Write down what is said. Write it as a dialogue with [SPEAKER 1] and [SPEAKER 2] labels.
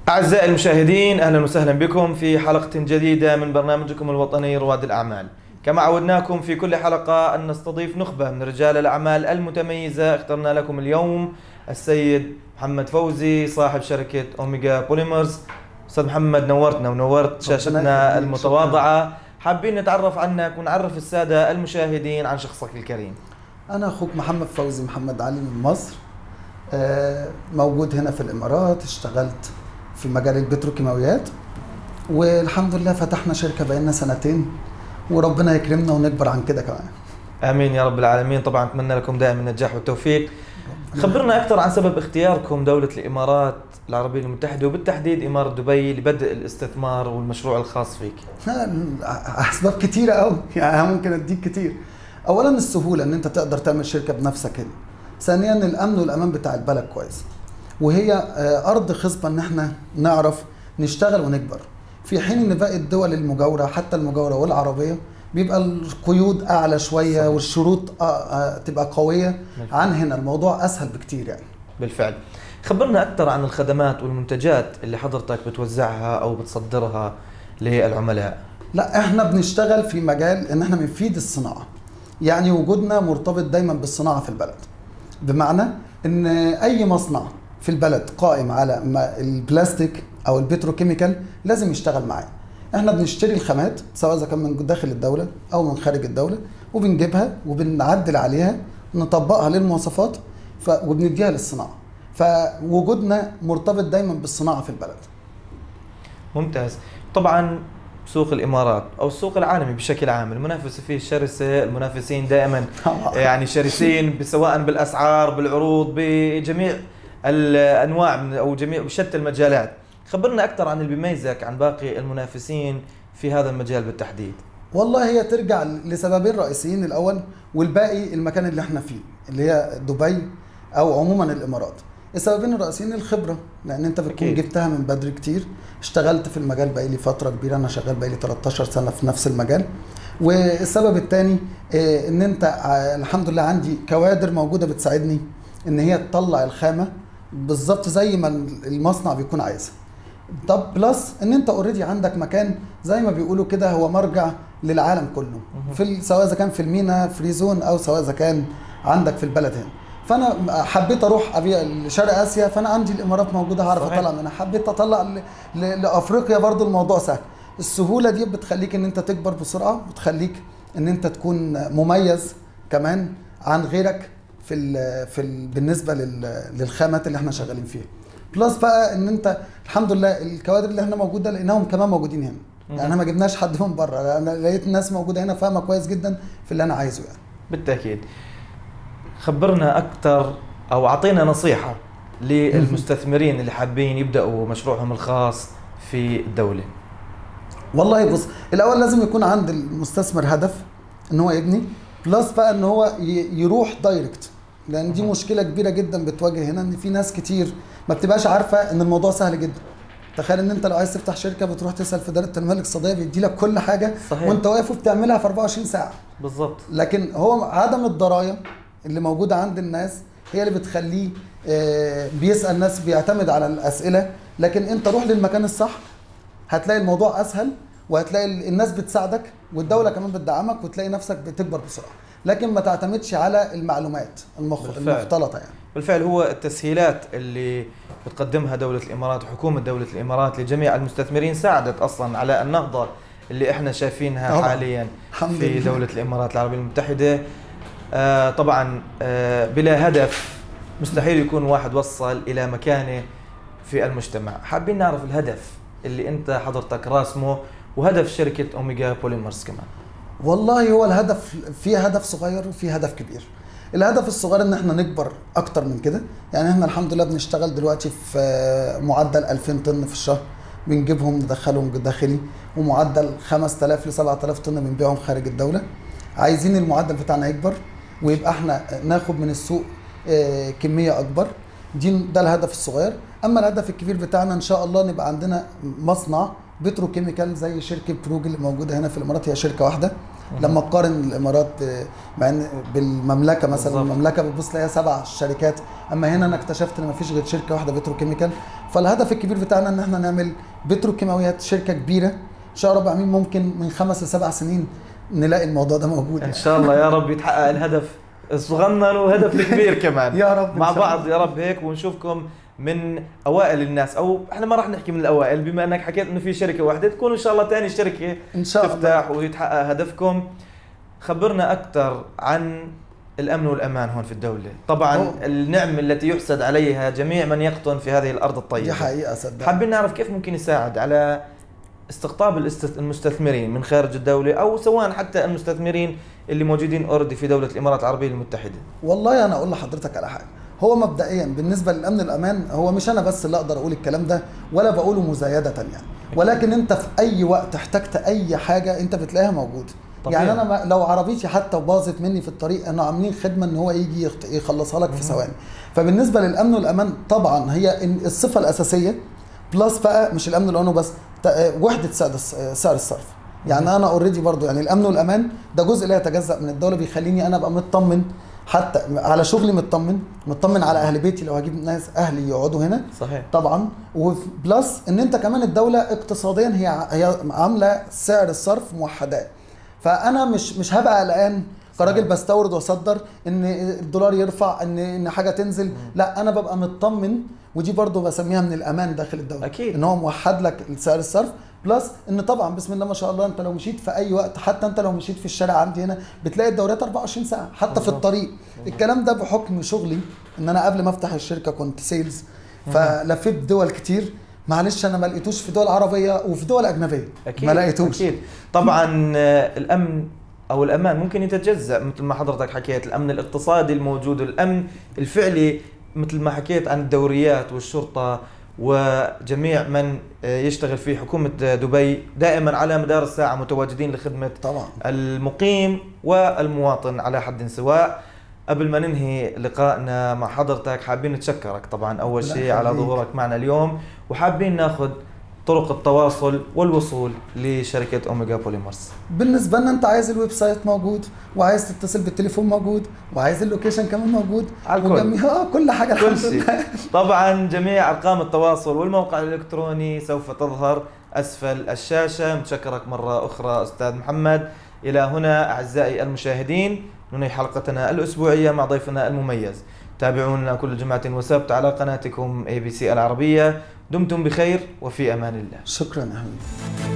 [SPEAKER 1] أعزائي المشاهدين أهلا وسهلا بكم في حلقة جديدة من برنامجكم الوطني رواد الأعمال كما عودناكم في كل حلقة أن نستضيف نخبة من رجال الأعمال المتميزة اخترنا لكم اليوم السيد محمد فوزي صاحب شركة أوميجا بوليمرز أستاذ محمد نورتنا ونورت شاشتنا المتواضعة حابين نتعرف عنك ونعرف السادة المشاهدين عن شخصك الكريم
[SPEAKER 2] أنا أخوك محمد فوزي محمد علي من مصر آه، موجود هنا في الإمارات اشتغلت في مجال البتروكيماويات والحمد لله فتحنا شركة بقالنا سنتين وربنا يكرمنا ونكبر عن كده كمان
[SPEAKER 1] آمين يا رب العالمين طبعا أتمنى لكم دائما النجاح والتوفيق خبرنا أكثر عن سبب اختياركم دولة الإمارات العربية المتحدة وبالتحديد إمارة دبي لبدء الاستثمار والمشروع الخاص فيك
[SPEAKER 2] أسباب كتيرة أوي يعني ممكن أديك كتير أولا السهولة إن أنت تقدر تعمل شركة بنفسك هنا ثانيا الأمن والأمان بتاع البلد كويس وهي آه، أرض خصبة إن إحنا نعرف نشتغل ونكبر في حين إن باقي الدول المجاورة حتى المجاورة والعربية بيبقى القيود أعلى شوية
[SPEAKER 1] صحيح.
[SPEAKER 2] والشروط آه، آه، تبقى قوية
[SPEAKER 1] بالفعل.
[SPEAKER 2] عن هنا الموضوع أسهل بكتير يعني
[SPEAKER 1] بالفعل خبرنا أكثر عن الخدمات والمنتجات اللي حضرتك بتوزعها أو بتصدرها للعملاء
[SPEAKER 2] لا احنا بنشتغل في مجال ان احنا بنفيد الصناعه يعني وجودنا مرتبط دايما بالصناعه في البلد بمعنى ان اي مصنع في البلد قائم على ما البلاستيك او البتروكيميكال لازم يشتغل معاه احنا بنشتري الخامات سواء اذا كان من داخل الدوله او من خارج الدوله وبنجيبها وبنعدل عليها نطبقها للمواصفات ف... وبنديها للصناعه فوجودنا مرتبط دايما بالصناعه في البلد
[SPEAKER 1] ممتاز طبعا سوق الامارات او السوق العالمي بشكل عام المنافسه فيه شرسه المنافسين دائما يعني شرسين سواء بالاسعار بالعروض بجميع الانواع من او جميع بشتى المجالات خبرنا اكثر عن اللي بيميزك عن باقي المنافسين في هذا المجال بالتحديد
[SPEAKER 2] والله هي ترجع لسببين رئيسيين الاول والباقي المكان اللي احنا فيه اللي هي دبي او عموما الامارات السببين الرئيسيين الخبره لان انت بتكون
[SPEAKER 1] أكيد.
[SPEAKER 2] جبتها من بدري كتير اشتغلت في المجال بقالي فتره كبيره انا شغال بقالي 13 سنه في نفس المجال والسبب الثاني ان انت ع- الحمد لله عندي كوادر موجوده بتساعدني ان هي تطلع الخامه بالظبط زي ما المصنع بيكون عايزها طب بلس ان انت اوريدي عندك مكان زي ما بيقولوا كده هو مرجع للعالم كله في ال- سواء اذا كان في المينا فري زون او سواء اذا كان عندك في البلد هنا فانا حبيت اروح ابيع لشرق اسيا فانا عندي الامارات موجوده هعرف
[SPEAKER 1] صحيح.
[SPEAKER 2] اطلع منها حبيت اطلع ل- ل- لافريقيا برضو الموضوع سهل السهوله دي بتخليك ان انت تكبر بسرعه بتخليك ان انت تكون مميز كمان عن غيرك في ال في ال بالنسبه لل للخامات اللي احنا شغالين فيها بلس بقى ان انت الحمد لله الكوادر اللي احنا موجوده لقيناهم كمان موجودين هنا يعني احنا ما جبناش حد من بره انا لقيت ناس موجوده هنا فاهمه كويس جدا في اللي انا عايزه يعني
[SPEAKER 1] بالتاكيد خبرنا اكثر او اعطينا نصيحه للمستثمرين اللي حابين يبداوا مشروعهم الخاص في الدوله
[SPEAKER 2] والله بص الاول لازم يكون عند المستثمر هدف ان هو يبني بلس بقى ان هو ي- يروح دايركت لان دي مشكله كبيره جدا بتواجه هنا ان في ناس كتير ما بتبقاش عارفه ان الموضوع سهل جدا تخيل ان انت لو عايز تفتح شركه بتروح تسال في اداره التنميه الاقتصاديه بيدي لك كل حاجه
[SPEAKER 1] صحيح.
[SPEAKER 2] وانت واقف وبتعملها في 24 ساعه
[SPEAKER 1] بالضبط
[SPEAKER 2] لكن هو عدم الدرايه اللي موجوده عند الناس هي اللي بتخليه آه، بيسال ناس بيعتمد على الاسئله لكن انت روح للمكان الصح هتلاقي الموضوع اسهل وهتلاقي ال- الناس بتساعدك والدوله كمان بتدعمك وتلاقي نفسك بتكبر بسرعه لكن ما تعتمدش على المعلومات المخ...
[SPEAKER 1] بالفعل.
[SPEAKER 2] المختلطه يعني
[SPEAKER 1] بالفعل هو التسهيلات اللي بتقدمها دولة الإمارات وحكومة دولة الإمارات لجميع المستثمرين ساعدت أصلا على النهضة اللي احنا شايفينها
[SPEAKER 2] طبعاً.
[SPEAKER 1] حاليا
[SPEAKER 2] الحمد
[SPEAKER 1] في
[SPEAKER 2] لله.
[SPEAKER 1] دولة الإمارات العربية المتحدة آه طبعا آه بلا هدف مستحيل يكون واحد وصل إلى مكانه في المجتمع حابين نعرف الهدف اللي أنت حضرتك راسمه وهدف شركة أوميجا بوليمرز كمان
[SPEAKER 2] والله هو الهدف في هدف صغير وفي هدف كبير الهدف الصغير ان احنا نكبر اكتر من كده يعني احنا الحمد لله بنشتغل دلوقتي في معدل 2000 طن في الشهر بنجيبهم ندخلهم داخلي ومعدل 5000 ل 7000 طن بنبيعهم خارج الدوله عايزين المعدل بتاعنا يكبر ويبقى احنا ناخد من السوق آه، كميه اكبر دي ده الهدف الصغير اما الهدف الكبير بتاعنا ان شاء الله نبقى عندنا مصنع بتروكيميكال زي شركه بروج اللي موجوده هنا في الامارات هي شركه واحده لما تقارن الامارات ب- مع ان بالمملكه مثلا
[SPEAKER 1] بالظبط.
[SPEAKER 2] المملكه بتبص تلاقيها سبع شركات اما هنا انا اكتشفت ان مفيش غير شركه واحده بتروكيميكال فالهدف الكبير بتاعنا ان احنا نعمل بتروكيماويات شركه كبيره ان شاء الله رب العالمين ممكن من خمس لسبع سنين نلاقي الموضوع ده موجود
[SPEAKER 1] ان شاء الله يا رب يتحقق الهدف الصغنن وهدف الكبير كمان
[SPEAKER 2] يا رب إن
[SPEAKER 1] مع
[SPEAKER 2] شاء الله.
[SPEAKER 1] بعض يا رب هيك ونشوفكم من اوائل الناس او احنا ما راح نحكي من الاوائل بما انك حكيت انه في شركه واحده تكون ان شاء الله ثاني شركه
[SPEAKER 2] ان شاء الله
[SPEAKER 1] تفتح ويتحقق هدفكم خبرنا اكثر عن الامن والامان هون في الدوله طبعا
[SPEAKER 2] أوه.
[SPEAKER 1] النعمه التي يحسد عليها جميع من يقطن في هذه الارض الطيبه
[SPEAKER 2] دي حقيقه صدق
[SPEAKER 1] حابين نعرف كيف ممكن يساعد على استقطاب الاست- المستثمرين من خارج الدولة أو سواء حتى المستثمرين اللي موجودين اوريدي في دولة الإمارات العربية المتحدة
[SPEAKER 2] والله انا اقول لحضرتك على حاجه هو مبدئيا بالنسبه للامن الامان هو مش انا بس اللي اقدر اقول الكلام ده ولا بقوله مزايده يعني ولكن انت في اي وقت احتجت اي حاجه انت بتلاقيها موجوده
[SPEAKER 1] طبيعي.
[SPEAKER 2] يعني انا ما- لو عربيتي حتى وباظت مني في الطريق انه عاملين خدمه ان هو يجي يخت- يخلصها لك في ثواني فبالنسبه للامن والامان طبعا هي إن- الصفه الاساسيه بلس بقى مش الامن والامان بس ت- وحده سعر الص- سعر الصرف يعني انا اوريدي برضو يعني الامن والامان ده جزء لا يتجزا من الدوله بيخليني انا ابقى مطمن حتى على شغلي مطمن مطمن على اهل بيتي لو هجيب ناس اهلي يقعدوا هنا
[SPEAKER 1] صحيح
[SPEAKER 2] طبعا وبلس ان انت كمان الدوله اقتصاديا هي ع- هي عامله سعر الصرف موحدات فانا مش مش هبقى قلقان كراجل بستورد واصدر ان الدولار يرفع ان ان حاجه تنزل لا انا ببقى مطمن ودي برضو بسميها من الامان داخل الدوله
[SPEAKER 1] أكيد.
[SPEAKER 2] ان هو موحد لك سعر الصرف بلس ان طبعا بسم الله ما شاء الله انت لو مشيت في اي وقت حتى انت لو مشيت في الشارع عندي هنا بتلاقي الدورات 24 ساعه حتى في
[SPEAKER 1] بالظبط.
[SPEAKER 2] الطريق الكلام ده بحكم شغلي ان انا قبل ما افتح الشركه كنت سيلز فلفيت دول كتير معلش انا ما لقيتوش في دول عربيه وفي دول اجنبيه
[SPEAKER 1] أكيد
[SPEAKER 2] ما لقيتوش
[SPEAKER 1] أكيد طبعا آه، الأمن أو الأمان ممكن يتجزأ مثل ما حضرتك حكيت الأمن الاقتصادي الموجود والأمن الفعلي مثل ما حكيت عن الدوريات والشرطة وجميع من آه، يشتغل في حكومة آه، دبي دائما على مدار الساعة متواجدين لخدمة
[SPEAKER 2] طبعا
[SPEAKER 1] المقيم والمواطن على حد سواء قبل ما ننهي لقائنا مع حضرتك حابين نتشكرك طبعا اول
[SPEAKER 2] لا
[SPEAKER 1] شيء على
[SPEAKER 2] يخليك.
[SPEAKER 1] ظهورك معنا اليوم وحابين ناخذ طرق التواصل والوصول لشركه اوميجا بوليمرز
[SPEAKER 2] بالنسبه لنا انت عايز الويب سايت موجود وعايز تتصل بالتليفون موجود وعايز اللوكيشن كمان موجود
[SPEAKER 1] على الكل.
[SPEAKER 2] وجميع اه كل حاجه
[SPEAKER 1] كل
[SPEAKER 2] الحمد
[SPEAKER 1] شيء
[SPEAKER 2] لله
[SPEAKER 1] طبعا جميع ارقام التواصل والموقع الالكتروني سوف تظهر اسفل الشاشه متشكرك مره اخرى استاذ محمد الى هنا اعزائي المشاهدين ننهي حلقتنا الاسبوعيه مع ضيفنا المميز تابعونا كل جمعه وسبت على قناتكم اي بي سي العربيه دمتم بخير وفي امان الله
[SPEAKER 2] شكرا يا حبيبي